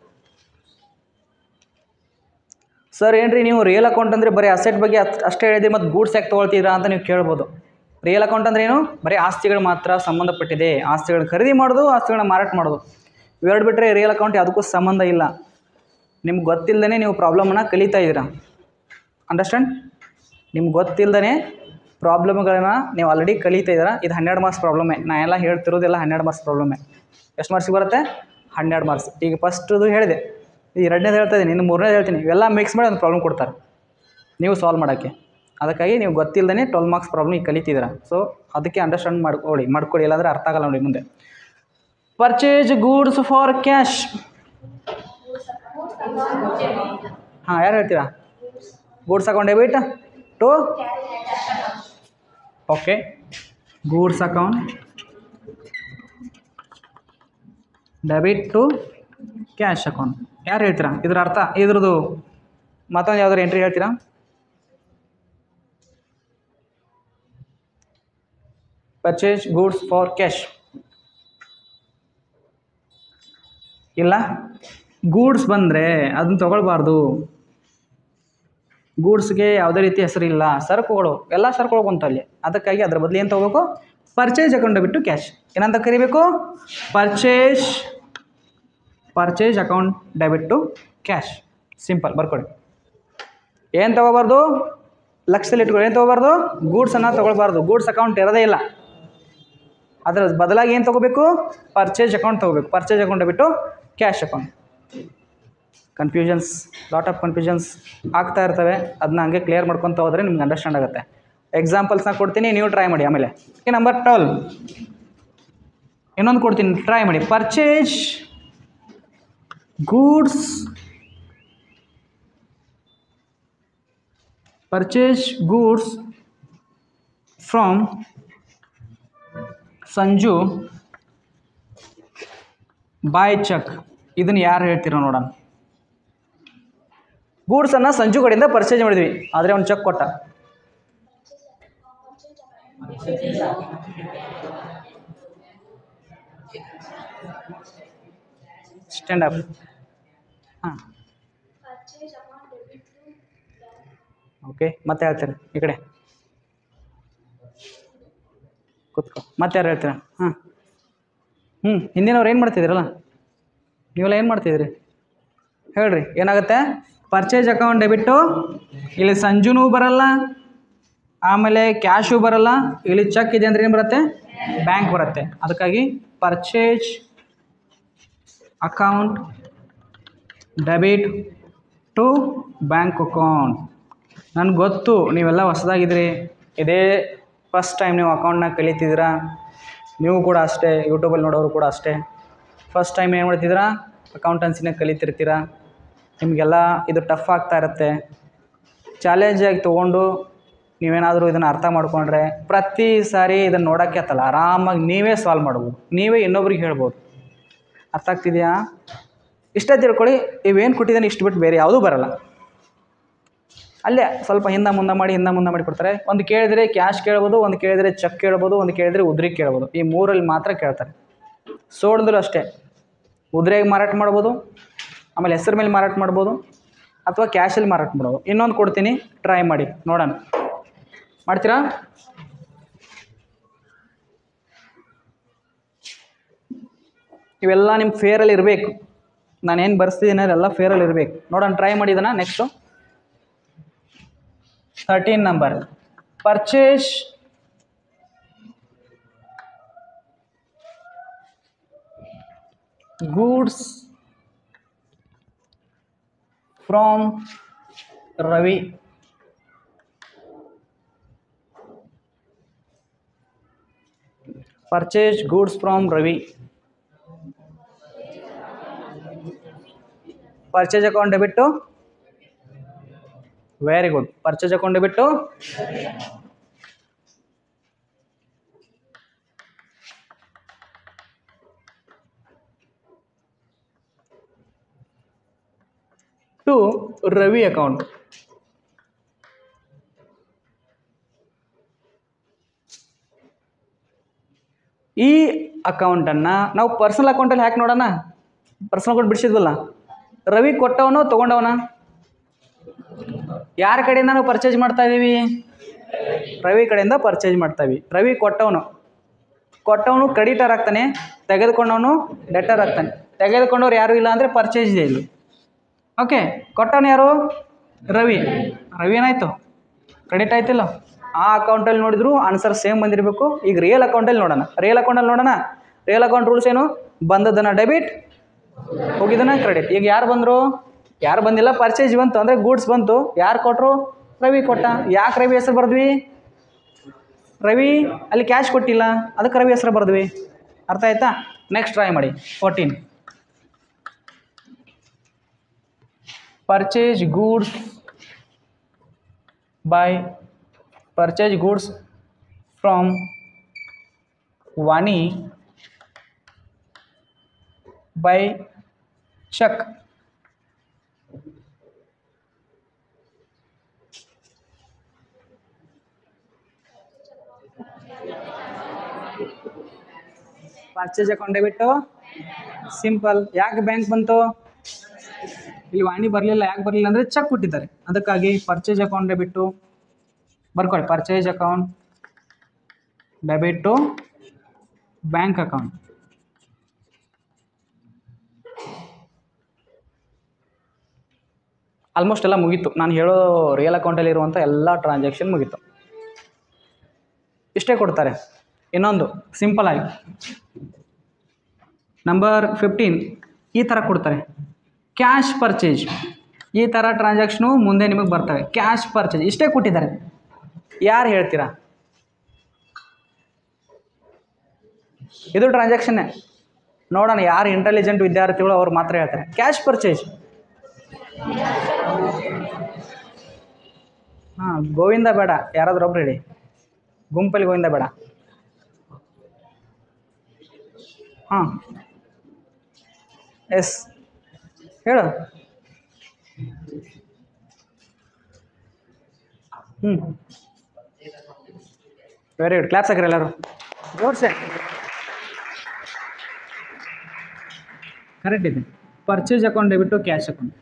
ಸರ್ ಏನ್ರಿ ನೀವು ರಿಯಲ್ ಅಕೌಂಟ್ ಅಂದರೆ ಬರೀ ಅಸೆಟ್ ಬಗ್ಗೆ ಅತ್- ಅಷ್ಟೇ ಹೇಳಿದ್ರಿ ಮತ್ತು ಗೂಡ್ಸ್ ಯಾಕೆ ತೊಗೊಳ್ತೀರಾ ಅಂತ ನೀವು ಕೇಳ್ಬೋದು ರಿಯಲ್ ಅಕೌಂಟ್ ಅಂದ್ರೆ ಏನು ಬರೀ ಆಸ್ತಿಗಳು ಮಾತ್ರ ಸಂಬಂಧಪಟ್ಟಿದೆ ಆಸ್ತಿಗಳನ್ನ ಖರೀದಿ ಮಾಡೋದು ಆಸ್ತಿಗಳನ್ನ ಮಾರಾಟ ಮಾಡೋದು ಇವೆರಡು ಬಿಟ್ಟರೆ ರಿಯಲ್ ಅಕೌಂಟ್ ಯಾವುದಕ್ಕೂ ಸಂಬಂಧ ಇಲ್ಲ ನಿಮ್ಗೆ ಗೊತ್ತಿಲ್ಲದೇ ನೀವು ಪ್ರಾಬ್ಲಮನ್ನು ಕಲಿತಾ ಇದ್ದೀರಾ ಅಂಡರ್ಸ್ಟ್ಯಾಂಡ್ ನಿಮ್ಗೆ ಗೊತ್ತಿಲ್ಲದೇ ಪ್ರಾಬ್ಲಮ್ಗಳನ್ನ ನೀವು ಆಲ್ರೆಡಿ ಕಲಿತಾ ಇದ್ದೀರಾ ಇದು ಹನ್ನೆರಡು ಮಾರ್ಕ್ಸ್ ಪ್ರಾಬ್ಲಮೇ ನಾ ಎಲ್ಲ ಹೇಳ್ತಿರೋದೆಲ್ಲ ಹನ್ನೆರಡು ಮಾರ್ಕ್ಸ್ ಪ್ರಾಬ್ಲಮೇ ಎಷ್ಟು ಮಾರ್ಕ್ಸಿಗೆ ಬರುತ್ತೆ ಹನ್ನೆರಡು ಮಾರ್ಕ್ಸ್ ಈಗ ಫಸ್ಟದು ಹೇಳಿದೆ ಈ ಎರಡನೇದು ಹೇಳ್ತಾ ಇದ್ದೀನಿ ಇನ್ನು ಮೂರನೇದು ಹೇಳ್ತೀನಿ ಇವೆಲ್ಲ ಮಿಕ್ಸ್ ಮಾಡಿ ಒಂದು ಪ್ರಾಬ್ಲಮ್ ಕೊಡ್ತಾರೆ ನೀವು ಸಾಲ್ವ್ ಮಾಡೋಕ್ಕೆ ಅದಕ್ಕಾಗಿ ನೀವು ಗೊತ್ತಿಲ್ಲದೇ ಟ್ವೆಲ್ ಮಾರ್ಕ್ಸ್ ಪ್ರಾಬ್ಲಮ್ ಈಗ ಕಲಿತಿದ್ದೀರಾ ಸೊ ಅದಕ್ಕೆ ಅಂಡರ್ಸ್ಟ್ಯಾಂಡ್ ಮಾಡ್ಕೊಳ್ಳಿ ಮಾಡ್ಕೊಳ್ಳಿ ಇಲ್ಲಾಂದರೆ ಅರ್ಥ ಆಗಲ್ಲ ನೋಡಿ ಮುಂದೆ ಪರ್ಚೇಜ್ ಗೂಡ್ಸ್ ಫಾರ್ ಕ್ಯಾಶ್ ಹಾಂ ಯಾರು ಹೇಳ್ತೀರಾ goods account debit to okay goods account debit to cash account ಯಾರು ಹೇಳ್ತೀರಾ ಇದ್ರ ಅರ್ಥ ಇದ್ರದ್ದು ಮತ್ತೊಂದು ಯಾವ್ದಾರು ಎಂಟ್ರಿ ಹೇಳ್ತೀರಾ ಪರ್ಚೇಸ್ ಗೂಡ್ಸ್ ಫಾರ್ ಕ್ಯಾಶ್ ಇಲ್ಲ ಗೂಡ್ಸ್ ಬಂದರೆ ಅದನ್ನ ತೊಗೊಳ್ಬಾರ್ದು ಗೂಡ್ಸ್ಗೆ ಯಾವುದೇ ರೀತಿ ಹೆಸರಿಲ್ಲ ಸರಕುಗಳು ಎಲ್ಲ ಸರಕುಗಳು ಬಂತು ಅಲ್ಲಿ ಅದಕ್ಕಾಗಿ ಅದ್ರ ಬದಲು ಏನು ತೊಗೋಬೇಕು ಪರ್ಚೇಸ್ ಅಕೌಂಟ್ ಬಿಟ್ಟು ಕ್ಯಾಶ್ ಏನಂತ ಕರಿಬೇಕು purchase purchase account debit to cash simple ಬರ್ಕೊಳ್ಳಿ ಏನು ತೊಗೋಬಾರ್ದು ಲಕ್ಷದಲ್ಲಿ ಇಟ್ಕೊಳ್ಳಿ ಏನು ತೊಗೋಬಾರ್ದು ಗೂಡ್ಸನ್ನು ತೊಗೊಳ್ಬಾರ್ದು ಗೂಡ್ಸ್ ಅಕೌಂಟ್ ಇರೋದೇ ಇಲ್ಲ ಅದರ ಬದಲಾಗಿ ಏನು ತೊಗೋಬೇಕು ಪರ್ಚೇಸ್ ಅಕೌಂಟ್ ತೊಗೋಬೇಕು purchase account debit cash account confusions lot of confusions ಆಗ್ತಾ ಇರ್ತವೆ ಅದನ್ನ ಹಂಗೆ ಕ್ಲಿಯರ್ ಮಾಡ್ಕೊತ ಹೋದರೆ ನಿಮ್ಗೆ ಅಂಡರ್ಸ್ಟ್ಯಾಂಡ್ ಆಗುತ್ತೆ ಎಕ್ಸಾಂಪಲ್ಸ್ನ ಕೊಡ್ತೀನಿ ನೀವು ಟ್ರೈ ಮಾಡಿ ಆಮೇಲೆ ಓಕೆ ನಂಬರ್ ಟ್ವೆಲ್ ಇನ್ನೊಂದು ಕೊಡ್ತೀನಿ ಟ್ರೈ ಮಾಡಿ purchase goods purchase goods from Sanju by cheque ಇದನ್ನು ಯಾರು ಹೇಳ್ತೀರೋ ನೋಡೋಣ ಗೂಡ್ಸನ್ನು ಸಂಜು ಕಡೆಯಿಂದ ಪರ್ಚೇಸ್ ಮಾಡಿದ್ವಿ ಆದರೆ ಒಂದು ಚೆಕ್ ಕೊಟ್ಟ ಸ್ಟ್ಯಾಂಡ್ ಅಪ್ ಹಾಂ ಓಕೆ ಮತ್ತೆ ಹೇಳ್ತೀರಿ ಈ ಕಡೆ ಕೂತ್ಕೋ ಮತ್ತೆ ಯಾರು ಹೇಳ್ತೀರಾ ಹಾಂ ಹ್ಞೂ ಹಿಂದಿನವ್ರು ಏನು ಮಾಡ್ತಿದ್ದೀರಲ್ಲ ನೀವೆಲ್ಲ ಏನು ಮಾಡ್ತಿದ್ದೀರಿ ಹೇಳ್ರಿ ಏನಾಗುತ್ತೆ ಪರ್ಚೇಸ್ ಅಕೌಂಟ್ ಡೆಬಿಟ್ಟು ಇಲ್ಲಿ ಸಂಜುನೂ ಬರಲ್ಲ ಆಮೇಲೆ ಕ್ಯಾಶು ಬರಲ್ಲ ಇಲ್ಲಿ ಚೆಕ್ ಇದೆ ಅಂದ್ರೆ ಏನು ಬರುತ್ತೆ ಬ್ಯಾಂಕ್ ಬರುತ್ತೆ ಅದಕ್ಕಾಗಿ purchase account debit to bank account ನನಗೆ ಗೊತ್ತು ನೀವೆಲ್ಲ ಹೊಸದಾಗಿದ್ರಿ ಇದೇ ಫಸ್ಟ್ ಟೈಮ್ ನೀವು ಅಕೌಂಟ್ನ ಕಲಿತಿದ್ದೀರಾ ನೀವು ಕೂಡ ಅಷ್ಟೇ ಯೂಟ್ಯೂಬಲ್ಲಿ ನೋಡೋರು ಕೂಡ ಅಷ್ಟೇ ಫಸ್ಟ್ ಟೈಮ್ ಏನು ಮಾಡ್ತಿದ್ದೀರಾ ಅಕೌಂಟೆನ್ಸಿನ ಕಲಿತಿರ್ತೀರ ನಿಮಗೆಲ್ಲ ಇದು ಟಫ್ ಆಗ್ತಾ ಇರುತ್ತೆ ಚಾಲೆಂಜಾಗಿ ತೊಗೊಂಡು ನೀವೇನಾದರೂ ಇದನ್ನು ಅರ್ಥ ಮಾಡ್ಕೊಂಡ್ರೆ ಪ್ರತಿ ಸಾರಿ ಇದನ್ನು ನೋಡೋಕ್ಕೆ ಆತಲ್ಲ ಆರಾಮಾಗಿ ನೀವೇ ಸಾಲ್ವ್ ಮಾಡ್ಬೋದು ನೀವೇ ಇನ್ನೊಬ್ರಿಗೆ ಹೇಳ್ಬೋದು ಅರ್ಥ ಆಗ್ತಿದೆಯಾ ಇಷ್ಟೇ ತಿಳ್ಕೊಳ್ಳಿ ಇವೇನು ಕೊಟ್ಟಿದ್ದಾನೆ ಇಷ್ಟು ಬಿಟ್ಟು ಬೇರೆ ಯಾವುದೂ ಬರಲ್ಲ ಅಲ್ಲೇ ಸ್ವಲ್ಪ ಹಿಂದೆ ಮುಂದೆ ಮಾಡಿ ಹಿಂದೆ ಮುಂದೆ ಮಾಡಿ ಕೊಡ್ತಾರೆ ಒಂದು ಕೇಳಿದರೆ ಕ್ಯಾಶ್ ಕೇಳ್ಬೋದು ಒಂದು ಕೇಳಿದರೆ ಚೆಕ್ ಕೇಳ್ಬೋದು ಒಂದು ಕೇಳಿದರೆ ಉದ್ರಿ ಕೇಳ್ಬೋದು ಈ ಮೂರಲ್ಲಿ ಮಾತ್ರ ಕೇಳ್ತಾರೆ ಸೋಡಿದ್ರು ಅಷ್ಟೇ ಉದ್ರೆಗೆ ಮಾರಾಟ ಮಾಡ್ಬೋದು ಆಮೇಲೆ ಹೆಸರು ಮೇಲೆ ಮಾರಾಟ ಮಾಡ್ಬೋದು ಅಥವಾ ಕ್ಯಾಶಲ್ಲಿ ಮಾರಾಟ ಮಾಡ್ಬೋದು ಇನ್ನೊಂದು ಕೊಡ್ತೀನಿ ಟ್ರೈ ಮಾಡಿ ನೋಡೋಣ ಮಾಡ್ತೀರಾ ಇವೆಲ್ಲ ನಿಮ್ಮ ಫೇರಲ್ಲಿ ಇರಬೇಕು ನಾನೇನು ಬರ್ಸ್ತಿದ್ದೀನಿ ಅದೆಲ್ಲ ಫೇರಲ್ಲಿ ಇರಬೇಕು ನೋಡೋಣ ಟ್ರೈ ಮಾಡಿದನ next thirteen number purchase goods from Ravi purchase goods from Ravi purchase account debit very good purchase account debit to Ravi account ಈ ಅಕೌಂಟನ್ನು ನಾವು ಪರ್ಸನಲ್ ಅಕೌಂಟಲ್ಲಿ ಹಾಕಿ ನೋಡೋಣ ಪರ್ಸನಲ್ ಅಕೌಂಟ್ ಬಿಡಿಸಿದ್ವಲ್ಲ ರವಿ ಕೊಟ್ಟವನು ತೊಗೊಂಡವನ ಯಾರ ಕಡೆಯಿಂದ ನಾವು ಪರ್ಚೇಸ್ ಮಾಡ್ತಾ ಇದ್ದೀವಿ ರವಿ ಕಡೆಯಿಂದ ಪರ್ಚೇಸ್ ಮಾಡ್ತಾ ಇದ್ದೀವಿ ರವಿ ಕೊಟ್ಟವನು ಕೊಟ್ಟವನು ಕ್ರೆಡಿಟರ್ ಆಗ್ತಾನೆ ತೆಗೆದುಕೊಂಡವನು ಡೆಟರ್ ಆಗ್ತಾನೆ ತೆಗೆದುಕೊಂಡವ್ರು ಯಾರು ಇಲ್ಲ ಅಂದರೆ ಪರ್ಚೇಸ್ ಇದೆ ಇಲ್ಲಿ ಓಕೆ ಕೊಟ್ಟವನು ಯಾರು ರವಿ ರವಿ ಏನಾಯಿತು ಕ್ರೆಡಿಟ್ ಆಯ್ತಿಲ್ಲ ಆ ಅಕೌಂಟಲ್ಲಿ ನೋಡಿದ್ರು ಆನ್ಸರ್ ಸೇಮ್ ಬಂದಿರಬೇಕು ಈಗ ರಿಯಲ್ ಅಕೌಂಟಲ್ಲಿ ನೋಡೋಣ ರಿಯಲ್ ಅಕೌಂಟಲ್ಲಿ ನೋಡೋಣ ರಿಯಲ್ ಅಕೌಂಟ್ ರೂಲ್ಸ್ ಏನು ಬಂದದನ್ನು ಡೆಬಿಟ್ ಹೋಗಿದ್ದನ್ನ ಕ್ರೆಡಿಟ್ ಈಗ ಯಾರು ಬಂದರು ಯಾರು ಬಂದಿಲ್ಲ ಪರ್ಚೇಸ್ ಬಂತು ಅಂದರೆ ಗೂಡ್ಸ್ ಬಂತು ಯಾರು ಕೊಟ್ಟರು ರವಿ ಕೊಟ್ಟ ಯಾಕೆ ರವಿ ಹೆಸರು ಬರೆದ್ವಿ ರವಿ ಅಲ್ಲಿ ಕ್ಯಾಶ್ ಕೊಟ್ಟಿಲ್ಲ ಅದಕ್ಕೆ ರವಿ ಹೆಸರು ಬರೆದ್ವಿ ಅರ್ಥ ಆಯ್ತಾ ನೆಕ್ಸ್ಟ್ ಟ್ರೈ ಮಾಡಿ fourteen purchase goods by purchase goods from Vani by cheque purchase account debit simple ಯಾಕೆ ಬ್ಯಾಂಕ್ ಬಂತು ಇಲ್ಲಿ ವಾಣಿ ಬರಲಿಲ್ಲ ಯಾಕೆ ಬರಲಿಲ್ಲ ಅಂದರೆ ಚೆಕ್ ಕೊಟ್ಟಿದ್ದಾರೆ ಅದಕ್ಕಾಗಿ ಪರ್ಚೇಸ್ ಅಕೌಂಟ್ ಬಿಟ್ಟು ಬರ್ಕೊಳ್ಳಿ purchase account debit to bank account almost ಎಲ್ಲ ಮುಗೀತು ನಾನು ಹೇಳೋ ರಿಯಲ್ ಅಕೌಂಟಲ್ಲಿ ಇರುವಂಥ ಎಲ್ಲ ಟ್ರಾನ್ಸಾಕ್ಷನ್ ಮುಗೀತು ಇಷ್ಟೇ ಕೊಡ್ತಾರೆ ಇನ್ನೊಂದು ಸಿಂಪಲ್ ಆಗಿ ನಂಬರ್ ಫಿಫ್ಟೀನ್ ಈ ಥರ ಕೊಡ್ತಾರೆ ಕ್ಯಾಶ್ ಪರ್ಚೇಜ್ ಈ ಥರ ಟ್ರಾನ್ಸಾಕ್ಷನು ಮುಂದೆ ನಿಮಗೆ ಬರ್ತವೆ ಕ್ಯಾಶ್ ಪರ್ಚೇಜ್ ಇಷ್ಟೇ ಕೊಟ್ಟಿದ್ದಾರೆ ಯಾರು ಹೇಳ್ತೀರಾ ಇದು ಟ್ರಾನ್ಸಾಕ್ಷನ್ನೇ ನೋಡೋಣ ಯಾರು ಇಂಟೆಲಿಜೆಂಟ್ ವಿದ್ಯಾರ್ಥಿಗಳು ಅವ್ರು ಮಾತ್ರ ಹೇಳ್ತಾರೆ ಕ್ಯಾಶ್ ಪರ್ಚೇಜ್ ಹಾಂ ಗೋವಿಂದ ಬೇಡ ಯಾರಾದ್ರೂ ಒಬ್ರು ಹೇಳಿ ಗುಂಪಲ್ಲಿ ಗೋವಿಂದ ಬೇಡ ಹಾಂ ಎಸ್ ಹೇಳು ಹ್ಞೂ ವೆರಿ ಗುಡ್ ಕ್ಲಾಪ್ಸ್ ಹಾಕಿರಿ ಎಲ್ಲರೂ ಜೋರ್ಸೆ ಕರೆಕ್ಟ್ ಇದೆ purchase account debit cash account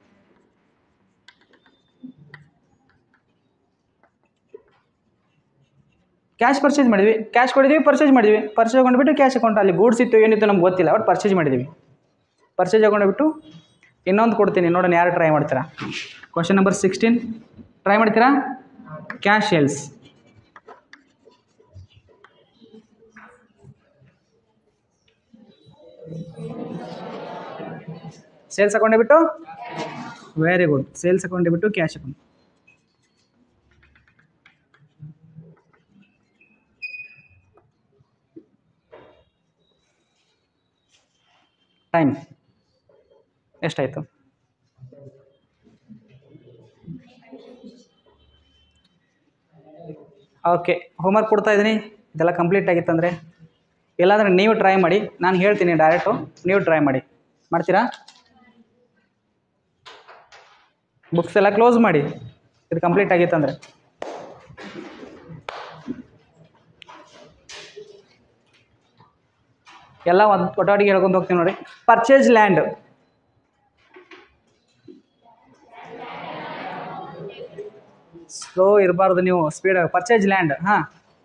cash purchase ಮಾಡಿದ್ವಿ ಕ್ಯಾಶ್ ಕೊಡಿದ್ವಿ ಪರ್ಚೇಸ್ ಮಾಡಿದ್ವಿ ಪರ್ಚೇಸ್ ಕೊಂಡ್ಬಿಟ್ಟು ಕ್ಯಾಶ್ ಅಕೌಂಟ್ ಅಲ್ಲಿ ಗೂಡ್ಸ್ ಇತ್ತು ಏನಿತ್ತು ನಮ್ಗೆ ಗೊತ್ತಿಲ್ಲ ಬಟ್ ಪರ್ಚೇಸ್ ಮಾಡಿದ್ವಿ ಪರ್ಚೇಸ್ ಬಿಟ್ಟು ಇನ್ನೊಂದು ಕೊಡ್ತೀನಿ ನೋಡೋಣ ಯಾರು ಟ್ರೈ ಮಾಡ್ತೀರಾ ಕ್ವಶನ್ ನಂಬರ್ ಸಿಕ್ಸ್ಟೀನ್ ಟ್ರೈ ಮಾಡ್ತೀರಾ cash sales sales account debit very good sales account debit cash account time ಎಷ್ಟಾಯಿತು ಓಕೆ ಹೋಮ್ವರ್ಕ್ ಕೊಡ್ತಾ ಇದ್ದೀನಿ ಇದೆಲ್ಲ ಕಂಪ್ಲೀಟ್ ಆಗಿತ್ತಂದರೆ ಇಲ್ಲಾಂದರೆ ನೀವು ಟ್ರೈ ಮಾಡಿ ನಾನು ಹೇಳ್ತೀನಿ ಡೈರೆಕ್ಟು ನೀವು ಟ್ರೈ ಮಾಡಿ ಮಾಡ್ತೀರಾ ಬುಕ್ಸ್ ಎಲ್ಲ ಕ್ಲೋಸ್ ಮಾಡಿ ಇದು ಕಂಪ್ಲೀಟ್ ಆಗಿತ್ತಂದರೆ ಎಲ್ಲ ಒಂದು ಒಟ್ಟಾಡಿಗೆ ಹೇಳ್ಕೊಂಡು ಹೋಗ್ತೀವಿ ನೋಡಿ ಪರ್ಚೇಸ್ ಲ್ಯಾಂಡ್ ಸ್ಲೋ ಇರಬಾರ್ದು ನೀವು ಸ್ಪೀಡ್ ಪರ್ಚೇಸ್ ಲ್ಯಾಂಡ್ ಹಾಂ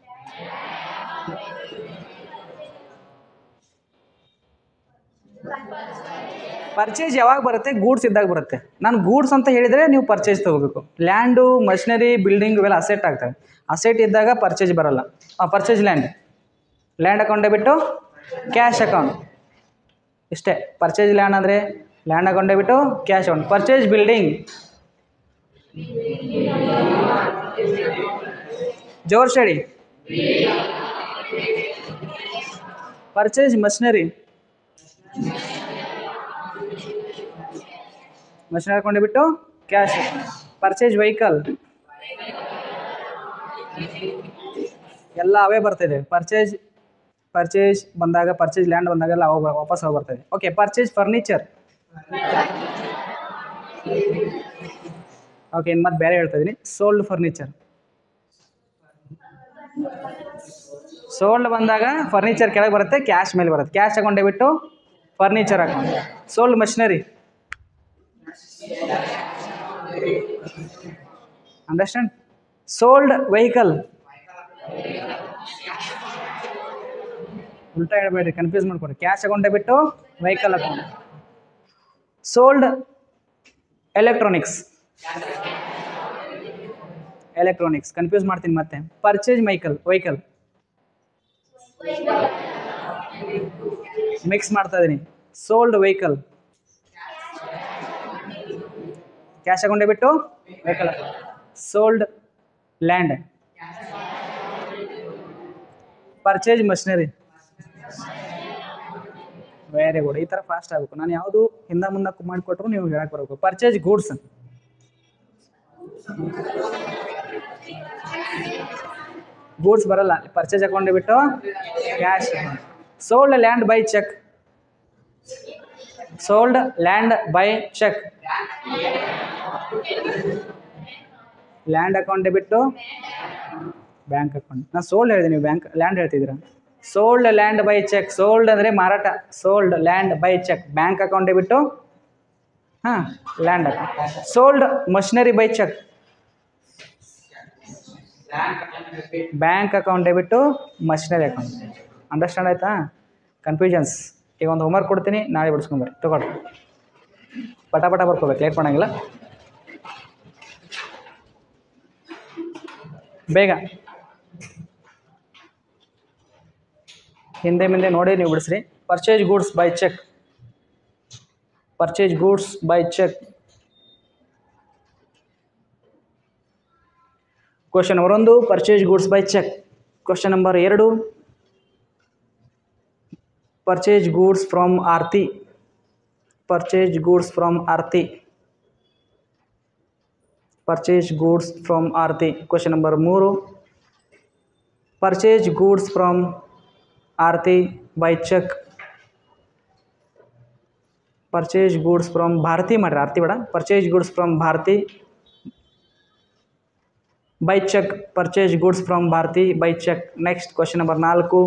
ಪರ್ಚೇಸ್ ಯಾವಾಗ ಬರುತ್ತೆ ಗೂಡ್ಸ್ ಇದ್ದಾಗ ಬರುತ್ತೆ ನಾನು ಗೂಡ್ಸ್ ಅಂತ ಹೇಳಿದರೆ ನೀವು ಪರ್ಚೇಸ್ ತೊಗೋಬೇಕು ಲ್ಯಾಂಡು ಮಷಿನರಿ ಬಿಲ್ಡಿಂಗ್ ಇವೆಲ್ಲ ಅಸೆಟ್ ಆಗ್ತವೆ ಅಸೆಟ್ ಇದ್ದಾಗ ಪರ್ಚೇಸ್ ಬರಲ್ಲ ಪರ್ಚೇಸ್ ಲ್ಯಾಂಡ್ ಲ್ಯಾಂಡ್ ಅಕೌಂಟೇ ಬಿಟ್ಟು ಕ್ಯಾಶ್ ಅಕೌಂಟ್ ಇಷ್ಟೇ ಪರ್ಚೇಸ್ ಲ್ಯಾಂಡ್ ಅಂದರೆ ಲ್ಯಾಂಡ್ ಅಕೌಂಟೇ debit cash account purchase building ಜೋರ್ ಹೇಳಿ ಪರ್ಚೇಸ್ ಮಷಿನರಿ ಮಷಿನರಿ ಹಾಕೊಂಡು ಬಿಟ್ಟು ಕ್ಯಾಶ್ ಪರ್ಚೇಸ್ ವೆಹಿಕಲ್ ಎಲ್ಲ ಅವೇ ಬರ್ತಿದೆ ಪರ್ಚೇಸ್ ಪರ್ಚೇಸ್ ಬಂದಾಗ ಪರ್ಚೇಸ್ ಲ್ಯಾಂಡ್ ಬಂದಾಗೆಲ್ಲ ಅವು ಬ- ವಾಪಸ್ ಅವು ಬರ್ತದೆ ಓಕೆ ಪರ್ಚೇಸ್ ಫರ್ನಿಚರ್ ಓಕೆ ಇನ್ನು ಮತ್ತೆ ಬೇರೆ ಹೇಳ್ತಾ ಇದ್ದೀನಿ ಸೋಲ್ಡ್ ಫರ್ನಿಚರ್ ಸೋಲ್ಡ್ ಬಂದಾಗ ಫರ್ನಿಚರ್ ಕೆಳಗೆ ಬರುತ್ತೆ ಕ್ಯಾಶ್ ಮೇಲೆ ಬರುತ್ತೆ ಕ್ಯಾಶ್ ಅಕೌಂಟೇ debit furniture account sold machinery understand sold vehicle ಉಲ್ಟಾ ಹೇಳ್ಬೇಡಿ ಕನ್ಫ್ಯೂಸ್ ಮಾಡ್ಕೊಡಿ ಕ್ಯಾಶ್ ಅಕೌಂಟೇ debit vehicle account sold electronics electronics confuse ಮಾಡ್ತೀನಿ ಮತ್ತೆ ಪರ್ಚೇಸ್ ಮೈಕಲ್ ವೆಹಿಕಲ್ ಮಿಕ್ಸ್ ಮಾಡ್ತಾ ಇದ್ದೀನಿ ಸೋಲ್ಡ್ ವೆಹಿಕಲ್ ಕ್ಯಾಶ್ ಅಕೌಂಟೇ debit vehicle sold land purchase machinery very good ಈ ಥರ ಫಾಸ್ಟ್ ಆಗಬೇಕು ನಾನು ಯಾವುದು ಹಿಂದೆ ಮುಂದೆ ಮಾಡಿಕೊಟ್ರು ನೀವು ಹೇಳಕ್ಕೆ ಬರಬೇಕು ಪರ್ಚೇಸ್ ಗೂಡ್ಸ್ ಗೂಡ್ಸ್ ಬರಲ್ಲ purchase account debit cash sold land by cheque sold land by cheque land account debit bank account ನಾನು ಸೋಲ್ಡ್ ಹೇಳಿದೆ ನೀವು ಬ್ಯಾಂಕ್ ಲ್ಯಾಂಡ್ ಹೇಳ್ತಿದ್ದೀರಾ sold land by cheque sold ಅಂದರೆ ಮಾರಾಟ sold land by cheque bank ಅಕೌಂಟೇ debit ಹಾಂ land account sold machinery by cheque bank ಅಕೌಂಟೇ debit machinery account understand ಆಯ್ತಾ ಕನ್ಫ್ಯೂಷನ್ಸ್ ಈಗ ಒಂದು ಹೋಮ್ವರ್ಕ್ ಕೊಡ್ತೀನಿ ನಾಳೆ ಬಿಡಿಸ್ಕೊಂಬರ್ರಿ ತಗೊಳ್ರಿ ಪಟ ಪಟ ಬರ್ಕೋಬೇಕು ಲೇಟ್ ಮಾಡಂಗಿಲ್ಲ ಬೇಗ ಹಿಂದೆ ಮುಂದೆ ನೋಡಿ ನೀವು ಬಿಡಿಸ್ರಿ purchase goods by cheque purchase goods by cheque question number ಒಂದು purchase goods by cheque question number ಎರಡು purchase goods from Aarti purchase goods from Aarti purchase goods from Aarti question number ಮೂರು purchase goods from Aarti by cheque purchase goods from Bharati ಮಾಡ್ರಿ ಆರ್ತಿ ಬೇಡ purchase goods from Bharati by cheque purchase goods from Bharati by cheque next question number ನಾಲ್ಕು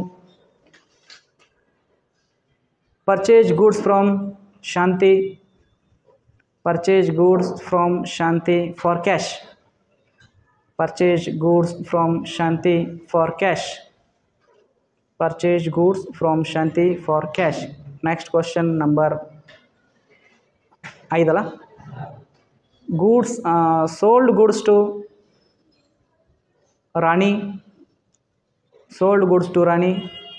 purchase goods from Shanti purchase goods from Shanti for cash purchase goods from Shanti for cash purchase goods from Shanti for cash next question number ಐದಲ್ಲ goods sold goods to Rani sold goods to Rani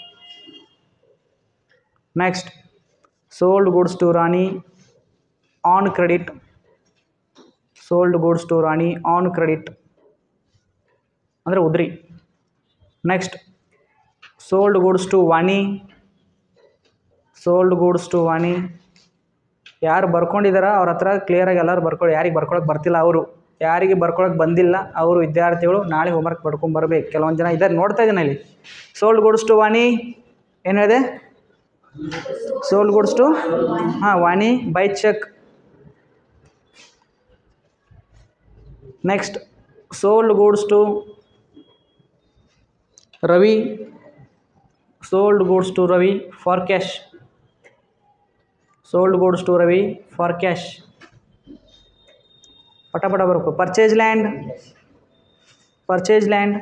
next sold goods to Rani on credit sold goods to Rani on credit ಅಂದರೆ ಉದ್ರಿ next sold goods to Vani sold goods to Vani ಯಾರು ಬರ್ಕೊಂಡಿದಾರ ಅವ್ರ ಹತ್ರ ಕ್ಲಿಯರಾಗಿ ಎಲ್ಲರೂ ಬರ್ಕೊಳ್ಳಿ ಯಾರಿಗೆ ಬರ್ಕೊಳಕ್ಕೆ ಬರ್ತಿಲ್ಲ ಅವರು ಯಾರಿಗೆ ಬರ್ಕೊಳಕ್ಕೆ ಬಂದಿಲ್ಲ ಅವರು ವಿದ್ಯಾರ್ಥಿಗಳು ನಾಳೆ ಹೋಮ್ವರ್ಕ್ ಬರ್ಬೇಕು ಕೆಲವೊಂದು ಜನ ಇದ್ದಾರೆ ನೋಡ್ತಾ ಇದ್ದೀನಿ ಇಲ್ಲಿ ಸೋಲ್ಡ್ ಗೂಡ್ಸ್ ಟು ವಾಣಿ ಏನು ಹೇಳಿದೆ ಸೋಲ್ಡ್ ಗೂಡ್ಸ್ ಟು ಹಾಂ Vani by cheque next sold goods to Ravi sold goods to Ravi for cash sold goods to Ravi for cash ಪಟ ಪಟ ಬರಬೇಕು purchase land purchase land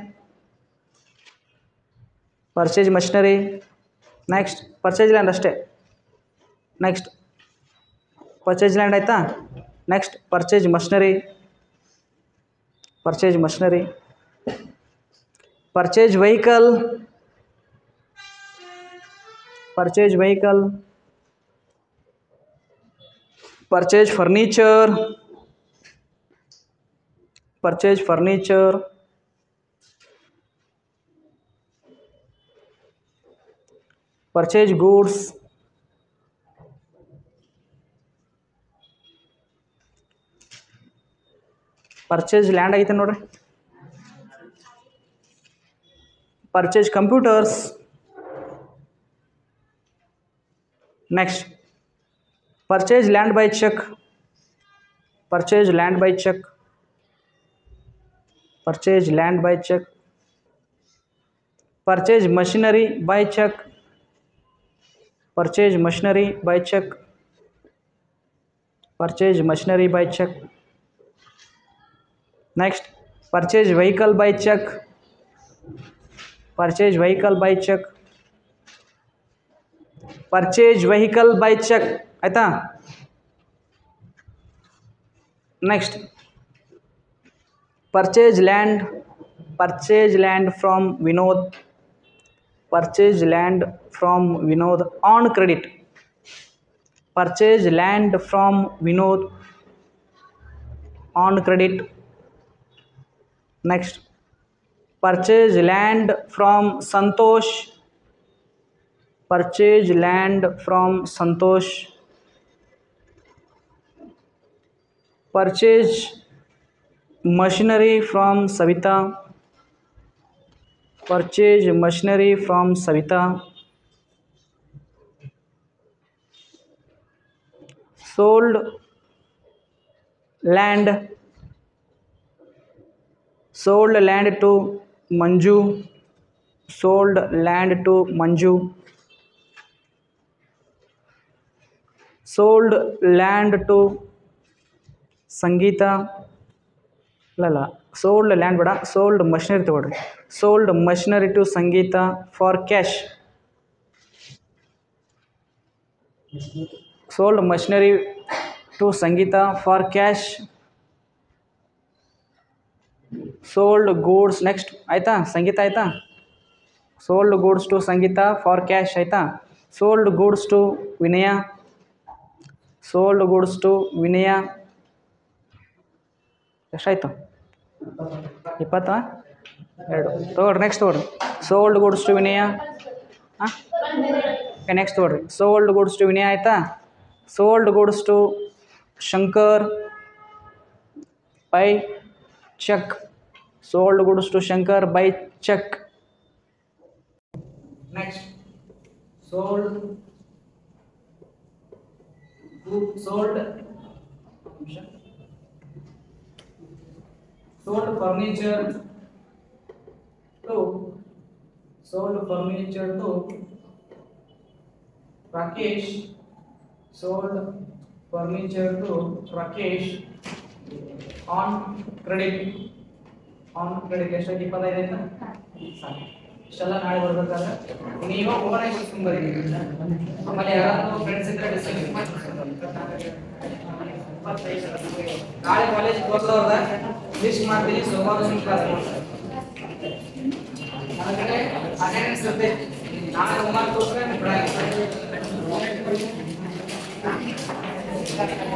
purchase machinery next purchase land ಅಷ್ಟೇ next purchase land ಆಯಿತಾ next purchase machinery purchase machinery purchase vehicle purchase vehicle purchase furniture purchase furniture purchase goods purchase land ಆಗೈತೆ ನೋಡ್ರಿ purchase computers next purchase land by check purchase land by check purchase land by check purchase machinery by check purchase machinery by check purchase machinery by check next purchase vehicle by check purchase vehicle by check purchase vehicle by check ಆಯಿತಾ next purchase land purchase land from Vinod purchase land from Vinod on credit purchase land from Vinod on credit next purchase land from Santosh purchase land from Santosh purchase machinery from savita purchase machinery from savita sold land sold land to manju sold land to manju sold land to Sangeetha ಇಲ್ಲ ಇಲ್ಲ sold land ಬೇಡ sold machinery ತಗೊಳ್ರಿ sold machinery to Sangeetha for cash sold machinery to Sangeetha for cash sold goods next ಆಯಿತಾ ಸಂಗೀತ ಆಯಿತಾ sold goods to Sangeetha for cash ಆಯಿತಾ sold goods to Vinaya sold goods to Vinaya ಎಷ್ಟಾಯ್ತು ಇಪ್ಪತ್ತಾ ಎರಡು ತೊಗೊಳ್ರಿ ನೆಕ್ಸ್ಟ್ ತೊಗೊಳ್ರಿ ಸೋಲ್ಡ್ ಗೂಡ್ಸ್ ಟು ವಿನಯ ಹಾಂ ನೆಕ್ಸ್ಟ್ ತೊಗೊಳ್ರಿ ಸೋಲ್ಡ್ ಗೂಡ್ಸ್ ಟು ವಿನಯ ಆಯಿತಾ sold goods to Shankar by cheque sold goods to Shankar by cheque next sold sold sold furniture to sold furniture to Rakesh sold furniture to Rakesh on credit on credit ಎಷ್ಟಾಗಿ ಇಪ್ಪತ್ತೈದು ಆಯ್ತಾ ಸಾಕು ಇಷ್ಟೆಲ್ಲ ನಾಳೆ ಬರ್ಬೇಕಾದ್ರೆ ನೀವು over ಆಗಿ ಬರ್ತೀನಿ ಆಮೇಲೆ ಯಾರಾದ್ರೂ ಫ್ರೆಂಡ್ಸ್ ಇದ್ರೆ ಡಿಸ್ಕಸ್ ಮಾಡಿ ನಾಳೆ ಕಾಲೇಜ್ ಹೋದವ್ರದ ಲಿಸ್ಟ್ ಮಾಡ್ತೀನಿ ಸೋಮವಾರ ನಿಮ್ಮ ಕ್ಲಾಸ್ ಮಾಡ್ತಾರೆ ನನಗೆ ಅಟೆಂಡೆನ್ಸ್ ಇರುತ್ತೆ ನಾಳೆ ಹೋಮ್ವರ್ಕ್ ತೋರಿಸ್ರೆ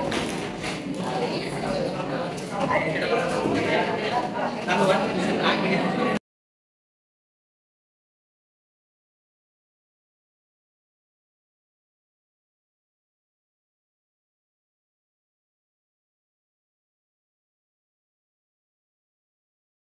ನಾನು